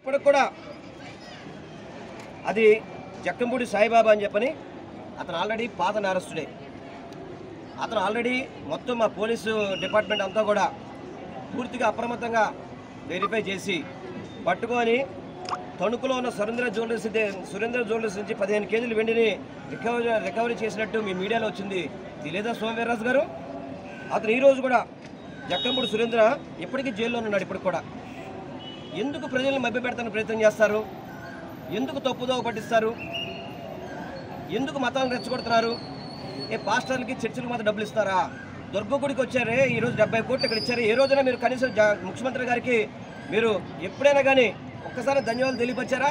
ఇప్పటికి కూడా అది జక్కంపూడి సాయిబాబా అని చెప్పని అతను ఆల్రెడీ పాత నేరస్తుడే అతను ఆల్రెడీ మొత్తం మా పోలీసు డిపార్ట్మెంట్ అంతా కూడా పూర్తిగా అప్రమత్తంగా వెరిఫై చేసి పట్టుకొని తణుకులో ఉన్న సురేంద్ర జ్యువెలర్స్ దే- సురేంద్ర జ్యువెలర్స్ నుంచి పదిహేను కేజీలు వెండిని రికవరీ రికవరీ చేసినట్టు మీ మీడియాలో వచ్చింది తెలియదా సోమవీర్రాజు గారు అతను ఈరోజు కూడా జక్కంపూడి సురేంద్ర ఇప్పటికీ జైల్లో ఉన్నాడు ఇప్పటికి కూడా ఎందుకు ప్రజల్ని మభ్యపెడతానికి ప్రయత్నం చేస్తారు ఎందుకు తప్పుదోవ పట్టిస్తారు ఎందుకు మతాలను రెచ్చగొడుతున్నారు ఏ పాస్టర్లకి చర్చిలకు మాత్రం డబ్బులు ఇస్తారా దుర్గ గుడికి వచ్చారే ఈరోజు డెబ్బై కోట్లు ఇక్కడ ఇచ్చారు ఏ రోజున మీరు కనీసం జా- ముఖ్యమంత్రి గారికి మీరు ఎప్పుడైనా కానీ ఒక్కసారి ధన్యవాదాలు తెలియపరిచారా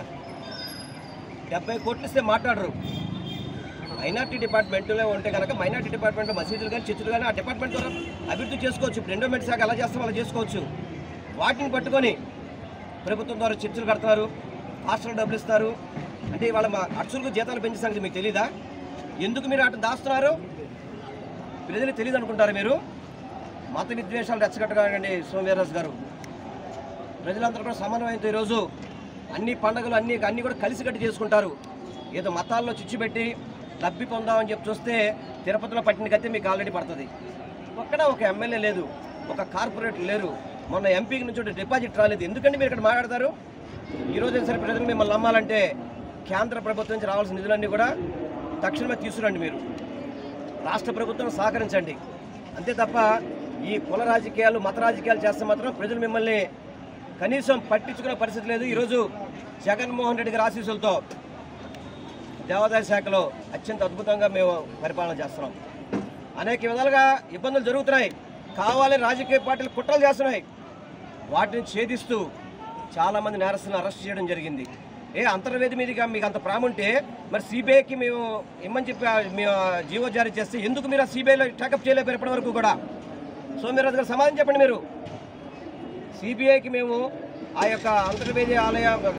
డెబ్బై కోట్లు ఇస్తే మాట్లాడరు మైనార్టీ డిపార్ట్మెంట్లో ఉంటే కనుక మైనార్టీ డిపార్ట్మెంట్లో మసీదులు కానీ చర్చిలు కానీ ఆ డిపార్ట్మెంట్ ద్వారా అభివృద్ధి చేసుకోవచ్చు ఇప్పుడు ఎండోమెంట్ శాఖ ఎలా చేస్తామో అలా చేసుకోవచ్చు వాటిని పట్టుకొని ప్రభుత్వం ద్వారా చర్చలు కడతారు హాస్టల్ డబ్బులు ఇస్తారు అంటే వాళ్ళ మా అక్షులకు జీతాలు పెంచే సంగతి మీకు తెలీదా ఎందుకు మీరు అటు దాస్తున్నారు ప్రజలకు తెలియదు అనుకుంటారు మీరు మత విద్వేషాలు రెచ్చగట్టకండి సోమవీర్రాజు గారు ప్రజలందరూ కూడా సమన్వయంతో ఈరోజు అన్ని పండుగలు అన్ని అన్ని కూడా కలిసికట్టి చేసుకుంటారు ఏదో మతాల్లో చిచ్చు పెట్టి లబ్ధి పొందామని చెప్పి చూస్తే తిరుపతిలో పట్టిన గతి మీకు ఆల్రెడీ పడుతుంది ఒక్కడ ఒక ఎమ్మెల్యే లేదు ఒక కార్పొరేటర్ లేరు మొన్న ఎంపీకి నుంచి ఒక డిపాజిట్ రాలేదు ఎందుకంటే మీరు ఇక్కడ మాట్లాడతారు ఈ రోజు సరే ప్రజలు మిమ్మల్ని నమ్మాలంటే కేంద్ర ప్రభుత్వం నుంచి రావాల్సిన నిధులన్నీ కూడా తక్షణమే తీసుకురండి మీరు రాష్ట్ర ప్రభుత్వం సహకరించండి అంతే తప్ప ఈ కుల రాజకీయాలు మత రాజకీయాలు చేస్తే మాత్రం ప్రజలు మిమ్మల్ని కనీసం పట్టించుకునే పరిస్థితి లేదు ఈరోజు జగన్మోహన్ రెడ్డి గారి ఆశీస్సులతో దేవాదాయ శాఖలో అత్యంత అద్భుతంగా మేము పరిపాలన చేస్తున్నాం అనేక విధాలుగా ఇబ్బందులు జరుగుతున్నాయి కావాలని రాజకీయ పార్టీలు కుట్రలు చేస్తున్నాయి వాటిని ఛేదిస్తూ చాలామంది నేరస్తులను అరెస్ట్ చేయడం జరిగింది ఏ అంతర్వేది మీదుగా మీకు అంత ప్రాము ఉంటే మరి సిబిఐకి మేము ఇమ్మని చెప్పి ఆ మేము జీవో జారీ చేస్తే ఎందుకు మీరు ఆ సిబిఐలో టేకప్ చేయలేకపోయారు ఇప్పటి వరకు కూడా సోమ్యరాజు గారు సమాధానం చెప్పండి మీరు సిబిఐకి మేము ఆ యొక్క అంతర్వేది ఆలయ